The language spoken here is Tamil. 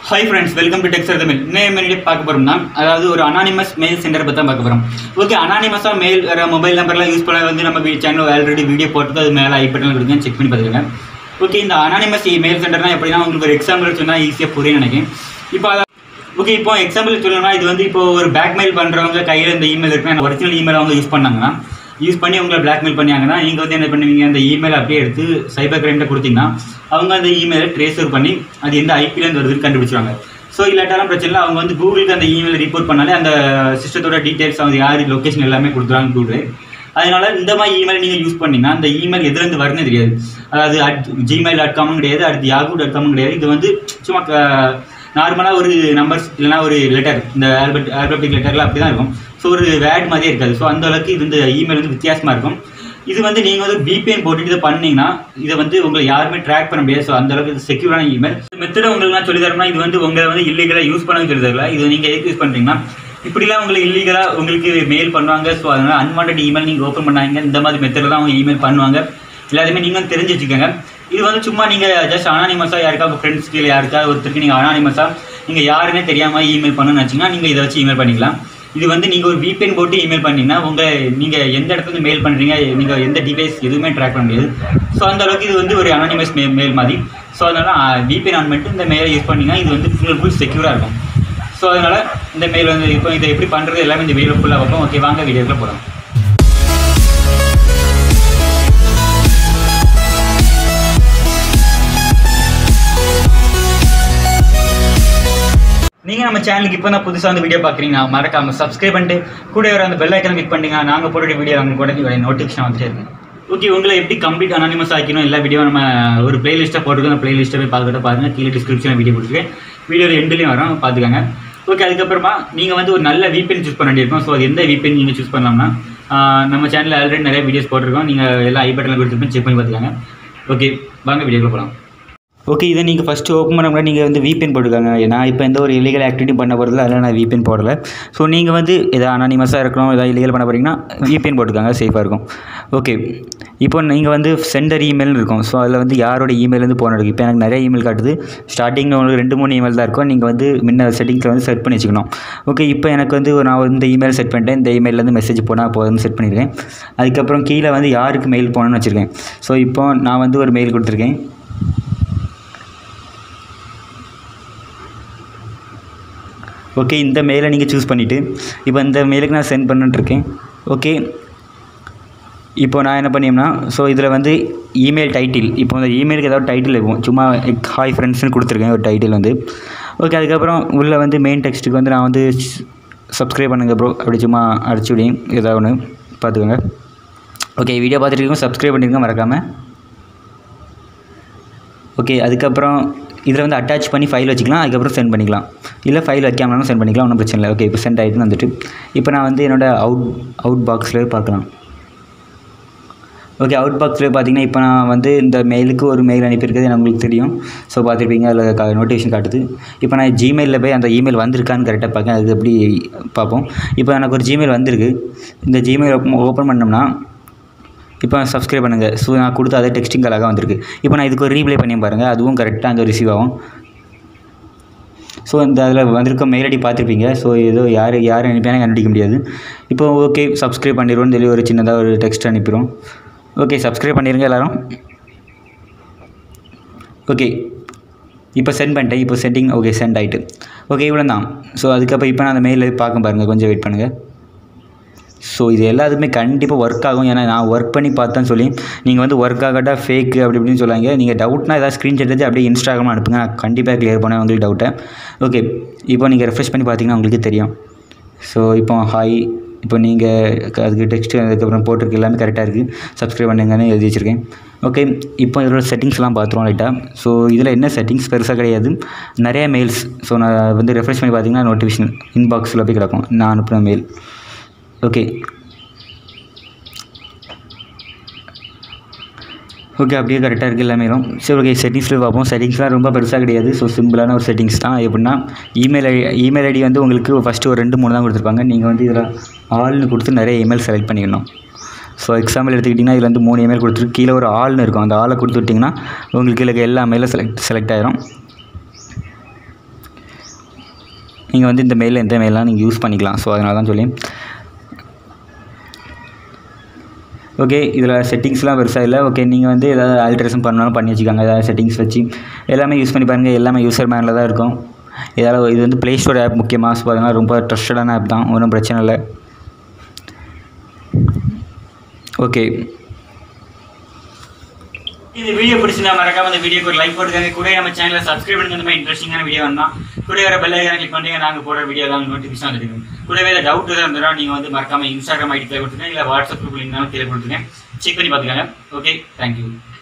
hi friends welcome to Dexter Tamil இன்னும் முன்னாடி பார்க்க போகிறோம்னா அதாவது ஒரு அனானிமஸ் மெயில் சென்டரை பற்றி தான் பார்க்க போகிறோம் ஓகே அனானிமஸாக மெயில் வேறு மொபைல் நம்பர்லாம் யூஸ் பண்ண வந்து நம்ம சேனல் ஆல்ரெடி வீடியோ போட்டு அது மேலே ஐ பட்டன் கொடுங்க செக் பண்ணி பார்த்துக்கோங்க ஓகே இந்த அனானிமஸ் மெயில் சென்டர்னா எப்படின்னா உங்களுக்கு ஒரு எக்ஸாம்பிள் சொன்னால் ஈஸியாக புரியும் நினைக்கிறேன் இப்போ அதை ஓகே இப்போ எக்ஸாம்பிள் சொல்லணும்னா இது வந்து இப்போ ஒரு பேக்மெயில் பண்ணுறவங்க கையில் இந்த இமெயில் இருக்குன்னா ஒரிஜினல் இமெயில் அவங்க யூஸ் பண்ணாங்கன்னா யூஸ் பண்ணி உங்களை பிளாக்மெயில் பண்ணாங்கன்னா நீங்கள் வந்து என்ன பண்ணுவீங்க அந்த இமெயில் அப்படியே எடுத்து சைபர் கிரைம்கிட்ட கொடுத்தீங்கன்னா அவங்க அந்த இமெயிலை ட்ரேஸ் பண்ணி அது எந்த ஐபிலேருந்து வருதுன்னு கண்டுபிடிச்சிருவாங்க ஸோ இல்லாட்டாலும் பிரச்சனை இல்லை அவங்க வந்து கூகுளுக்கு அந்த இமெயில் ரிப்போர்ட் பண்ணாலே அந்த சிஸ்டத்தோட டீட்டெயில்ஸ் அவங்க யார் லொக்கேஷன் எல்லாமே கொடுத்துருவாங்க கூகுள் அதனால இந்த மாதிரி இமெயில் நீங்கள் யூஸ் பண்ணீங்கன்னா அந்த இமெயில் எதுலேருந்து வரும்னு தெரியாது அதாவது அட் ஜிமெயில் டாட் காமும் கிடையாது அடுத்து யாகு டாட் காமும் கிடையாது இது வந்து சும்மா நார்மலாக ஒரு நம்பர்ஸ் இல்லைனா ஒரு லெட்டர் இந்த ஆல்பட் ஆல்பபெட்டிக் லெட்டரில் அப்படி தான் இருக்கும் ஸோ ஒரு வேர்ட் மாதிரியே இருக்காது ஸோ அந்த அளவுக்கு இது இந்த இமெயில் வந்து வித்தியாசமாக இருக்கும் இது வந்து நீங்கள் வந்து VPN போட்டுட்டு இதை பண்ணீங்கன்னா இதை வந்து உங்களை யாருமே ட்ராக் பண்ண முடியாது ஸோ அந்த அளவுக்கு செக்யூரான இமெயில் மெத்தடை உங்களுக்கு நான் சொல்லி தரேன்னா இது வந்து உங்களை வந்து இல்லீகலாக யூஸ் பண்ண சொல்லி தரல இது நீங்கள் எதுக்கு யூஸ் பண்ணுறீங்கன்னா இப்படிலாம் உங்களுக்கு இல்லீகலாக உங்களுக்கு மெயில் பண்ணுவாங்க ஸோ அதனால் அன்வான்ட் இமெயில் நீங்கள் ஓப்பன் பண்ணாங்க இந்த மாதிரி மெத்தடில் தான் அவங்க இமெயில் பண்ணுவாங்க எல்லாத்தையுமே நீங்கள் தெரிஞ்சு வச்சுக்கோங்க இது வந்து சும்மா நீங்கள் ஜஸ்ட் அனானிமஸாக யாருக்கா உங்கள் ஃப்ரெண்ட்ஸ் கீழே யாருக்கா ஒருத்தருக்கு நீங்கள் அனானிமஸாக நீங்கள் யாருன்னே தெரியாமல் இமெயில் பண்ணணும்னு வச்சிங்கன்னா நீங்கள் இதை வச்சு இமெயில் பண்ணிக்கலாம் இது வந்து நீங்கள் ஒரு VPN போட்டு இமெயில் பண்ணீங்கன்னா உங்கள் நீங்கள் எந்த இடத்துல மெயில் பண்ணுறீங்க நீங்கள் எந்த டிவைஸ் எதுவுமே ட்ராக் பண்ண முடியாது ஸோ அந்த அளவுக்கு இது வந்து ஒரு அனானிமஸ் மெ மெயில் மாதிரி ஸோ அதனால் VPN ஆன் பண்ணிட்டு இந்த மெயிலை யூஸ் பண்ணிங்கன்னா இது வந்து ஃபுல் ஃபுல் செக்யூராக இருக்கும் ஸோ அதனால் இந்த மெயில் வந்து இப்போ இதை எப்படி பண்ணுறது எல்லாமே இந்த வீடியோ ஃபுல்லாக வைப்போம் ஓகே வாங்க வீடியோக்குள்ள போகலாம் நீங்கள் நம்ம சேனலுக்கு இப்போ தான் புதுசாக வந்து வீடியோ பார்க்குறீங்கன்னா மறக்காம சப்ஸ்கிரைப் பண்ணிட்டு கூட வர அந்த பெல் ஐக்கனை கிளிக் பண்ணிட்டீங்கன்னா நாங்கள் போடுற வீடியோ அவங்க கூட நோட்டிஃபிகேஷன் வந்துட்டே இருக்கும் ஓகே உங்களை எப்படி கம்ப்ளீட் அனானிமஸ் ஆக்கணும் எல்லா வீடியோ நம்ம ஒரு பிளேலிஸ்ட்டாக போட்டுருக்கோம் அந்த பிளேலிஸ்ட்டை போய் பார்த்துக்கிட்ட பாருங்கள் கீழே டிஸ்கிரிப்ஷனில் வீடியோ கொடுத்துருக்கேன் வீடியோவில் எண்ட்லேயும் வரும் பார்த்துக்கோங்க ஓகே அதுக்கப்புறமா நீங்கள் வந்து ஒரு நல்ல VPN சூஸ் பண்ண வேண்டியிருக்கும் ஸோ அது எந்த VPN நீங்கள் சூஸ் பண்ணலாம்னா ஆஹ் நம்ம சேனலில் ஆல்ரெடி நிறைய வீடியோஸ் போட்டிருக்கோம் நீங்கள் எல்லாம் ஐ பட்டனில் கொடுத்துருப்பேன் செக் பண்ணி பார்த்துக்கோங்க ஓகே வாங்க வீடியோக்குள்ள போகலாம் ஓகே இதை நீங்கள் ஃபஸ்ட்டு ஓப்பன் பண்ண முன்னாடி நீங்கள் வந்து VPN போட்டுக்கோங்க நான் இப்போ எந்த ஒரு இல்லீகல் ஆக்டிவிட்டி பண்ண போகிறதில்ல அதில் நான் VPN போடல ஸோ நீங்கள் வந்து எதாவது அனானிமஸாக இருக்கணும் எதாவது இல்லீகல் பண்ண போகிறீங்கன்னா VPN போட்டுக்கோங்க சேஃபாக இருக்கும் ஓகே இப்போ நீங்கள் வந்து சென்டர் இமெயில்னு இருக்கும் ஸோ அதில் வந்து யாரோட இமெயிலேருந்து போன இருக்கு இப்போ எனக்கு நிறைய இமெயில் காட்டுது ஸ்டார்டிங்கில் உங்களுக்கு ரெண்டு மூணு இமெயில் தான் இருக்கும் நீங்கள் வந்து முன்ன செட்டிங்ஸில் வந்து செட் பண்ணி வச்சுக்கணும் ஓகே இப்போ எனக்கு வந்து நான் வந்து இந்த இமெயில் செட் பண்ணிட்டேன் இந்த இமெயிலேருந்து மெசேஜ் போனால் போதும்னு செட் பண்ணியிருக்கேன் அதுக்கப்புறம் கீழே வந்து யாருக்கு மெயில் போகணும்னு வச்சுருக்கேன் ஸோ இப்போ நான் வந்து ஒரு மெயில் கொடுத்துருக்கேன் ஓகே இந்த மெயிலை நீங்கள் சூஸ் பண்ணிவிட்டு இப்போ இந்த மெயிலுக்கு நான் சென்ட் பண்ணிட்டுருக்கேன் ஓகே இப்போ நான் என்ன பண்ணியேன்னா ஸோ இதில் வந்து இமெயில் டைட்டில் இப்போ இந்த இமெயிலுக்கு ஏதாவது டைட்டில் இருக்கும் சும்மா ஹாய் ஃப்ரெண்ட்ஸ்னு கொடுத்துருக்கேன் ஒரு டைட்டில் வந்து ஓகே அதுக்கப்புறம் உள்ளே வந்து மெயின் டெக்ஸ்ட்டுக்கு வந்து நான் வந்து சப்ஸ்கிரைப் பண்ணுங்க ப்ரோ அப்படி சும்மா அடிச்சு விடுங்க ஏதாவது ஒன்று பார்த்துக்கோங்க ஓகே வீடியோ பார்த்துட்டு இருக்கோம் சப்ஸ்கிரைப் பண்ணிருங்க மறக்காமல் ஓகே அதுக்கப்புறம் இதில் வந்து அட்டாச் பண்ணி ஃபைல் வச்சுக்கலாம் அதுக்கப்புறம் சென்ட் பண்ணிக்கலாம் இல்லை ஃபைல் வைக்காமலும் சென்ட் பண்ணிக்கலாம் ஒன்றும் பிரச்சனை இல்லை ஓகே இப்போ சென்ட் ஆகிட்டுன்னு வந்துட்டு இப்போ நான் வந்து என்னோடய அவுட் அவுட் பாக்ஸில் பார்க்கலாம் ஓகே அவுட் பாக்ஸில் பார்த்தீங்கன்னா இப்போ நான் வந்து இந்த மெயிலுக்கு ஒரு மெயில் அனுப்பியிருக்கிறது எனக்கு உங்களுக்கு தெரியும் ஸோ பார்த்துருப்பீங்க அதில் நோட்டிஃபிகேஷன் காட்டுது இப்போ நான் ஜிமெயிலில் போய் அந்த இமெயில் வந்திருக்கான்னு கரெக்டாக பார்க்கேன் அது எப்படி பார்ப்போம் இப்போ எனக்கு ஒரு ஜிமெயில் வந்திருக்கு இந்த ஜிமெயில் ஓப்பன் பண்ணோம்னா இப்போ சப்ஸ்கிரைப் பண்ணுங்கள் ஸோ நான் கொடுத்த அதே டெக்ஸ்டிங் அழகாக வந்திருக்கு இப்போ நான் இதுக்கு ஒரு ரீப்ளை பண்ணி பாருங்கள் அதுவும் கரெக்டாக அங்கே ரிசீவ் ஆகும் ஸோ இந்த அதில் வந்திருக்க மெயில் ஐடி பார்த்துருப்பீங்க ஸோ ஏதோ யார் யார் அனுப்பியானே கண்டுபிடிக்க முடியாது இப்போ ஓகே சப்ஸ்கிரைப் பண்ணிடுவோம்னு சொல்லி ஒரு சின்னதாக ஒரு டெக்ஸ்ட் அனுப்பிடுவோம் ஓகே சப்ஸ்கிரைப் பண்ணிடுங்க எல்லோரும் ஓகே இப்போ சென்ட் பண்ணிட்டேன் இப்போ சென்டிங் ஓகே சென்ட் ஆகிட்டு ஓகே இவ்வளோ தான் ஸோ அதுக்கப்புறம் இப்போ நான் அந்த மெயிலில் பார்க்க பாருங்கள் கொஞ்சம் வெயிட் பண்ணுங்கள் ஸோ இது எல்லாத்துக்குமே கண்டிப்பாக ஒர்க் ஆகும் ஏன்னா நான் ஒர்க் பண்ணி பார்த்தேன்னு சொல்லி நீங்கள் வந்து ஒர்க் ஆகட்டா ஃபேக் அப்படி இப்படின்னு சொல்லுவாங்க நீங்கள் டவுட்னா ஏதாவது ஸ்க்ரீன்ஷாட் எடுத்து அப்படியே இன்ஸ்டாகிராம் அனுப்புங்க நான் கண்டிப்பாக க்ளியர் பண்ணேன் உங்களுக்கு டவுட்டை ஓகே இப்போ நீங்கள் ரெஃப்ரெஷ் பண்ணி பார்த்தீங்கன்னா உங்களுக்கு தெரியும் ஸோ இப்போ ஹாய் இப்போ நீங்கள் அதுக்கு டெக்ஸ்ட் அதுக்கப்புறம் போட்டிருக்கு எல்லாமே கரெக்டாக இருக்குது சப்ஸ்கிரைப் பண்ணுங்கன்னு எழுதி வச்சுருக்கேன் ஓகே இப்போ இதோட செட்டிங்ஸ்லாம் பார்த்துருவோம் லைட்டாக ஸோ இதில் என்ன செட்டிங்ஸ் பெருசாக கிடையாது நிறைய மெயில்ஸ் ஸோ நான் வந்து ரெஃப்ரெஷ் பண்ணி பார்த்தீங்கன்னா நோட்டிஃபிகேஷன் இன்பாக்ஸில் போய் கிடக்கும் நான் அனுப்புன மெயில் ஓகே ஓகே அப்படியே கரெக்டாக இருக்குது எல்லாமே சரி ஓகே செட்டிங்ஸில் பார்ப்போம் செட்டிங்ஸ்லாம் ரொம்ப பெருசாக கிடையாது ஸோ சிம்பிளான ஒரு செட்டிங்ஸ் தான் எப்படின்னா இமெயில் ஐ இமெயில் ஐடி வந்து உங்களுக்கு ஃபஸ்ட்டு ஒரு ரெண்டு மூணு தான் கொடுத்துருப்பாங்க நீங்கள் வந்து இதில் ஆள்னு கொடுத்து நிறைய இமெயில் செலக்ட் பண்ணிக்கணும் ஸோ எக்ஸாம்பிள் எடுத்துக்கிட்டிங்கன்னா இதில் வந்து மூணு இமெயில் கொடுத்துருக்கு கீழே ஒரு ஆள்னு இருக்கும் அந்த ஆளை கொடுத்து விட்டிங்கன்னா உங்களுக்கு கீழே எல்லா மெயிலும் செலக்ட் செலக்ட் ஆயிரும் நீங்கள் வந்து இந்த மெயில் எந்த மெயிலாம் நீங்கள் யூஸ் பண்ணிக்கலாம் ஸோ அதனால தான் சொல்லி ஓகே இதில் செட்டிங்ஸ்லாம் பெருசாக இல்லை ஓகே நீங்கள் வந்து ஏதாவது ஆல்ட்ரேஷன் பண்ணாலும் பண்ணி வச்சுக்கோங்க ஏதாவது செட்டிங்ஸ் வச்சு எல்லாமே யூஸ் பண்ணி பாருங்கள் எல்லாமே யூசர் மேனில் தான் இருக்கும் இதால் இது வந்து ப்ளே ஸ்டோர் ஆப் முக்கியமாக ஸோ அதனால் ரொம்ப ட்ரஸ்டடான ஆப் தான் ஒன்றும் பிரச்சனை இல்லை ஓகே இந்த வீடியோ பிடிச்சிருந்தா மறக்காம இந்த வீடியோக்கு ஒரு லைக் போட்டுருக்காங்க கூட நம்ம சேனலை சப்ஸ்கிரைப் பண்ணுங்க இந்த மாதிரி இன்ட்ரெஸ்டிங்கான வீடியோ வந்தால் கூட வர பெல் ஐக்கான கிளிக் பண்ணிங்க நாங்கள் போடுற வீடியோ தான் நோட்டிஃபிகேஷன் வந்துருக்கும் கூடவே ஏதாவது டவுட் எதாவது இருந்தாலும் நீங்கள் வந்து மறக்காம இன்ஸ்டாகிராம் ஐடி தேவை கொடுத்துருங்க இல்லை வாட்ஸ்அப் குரூப் லிங்க் கீழே கொடுத்துருங்க செக் பண்ணி பார்த்துக்கோங்க ஓகே தேங்க்யூ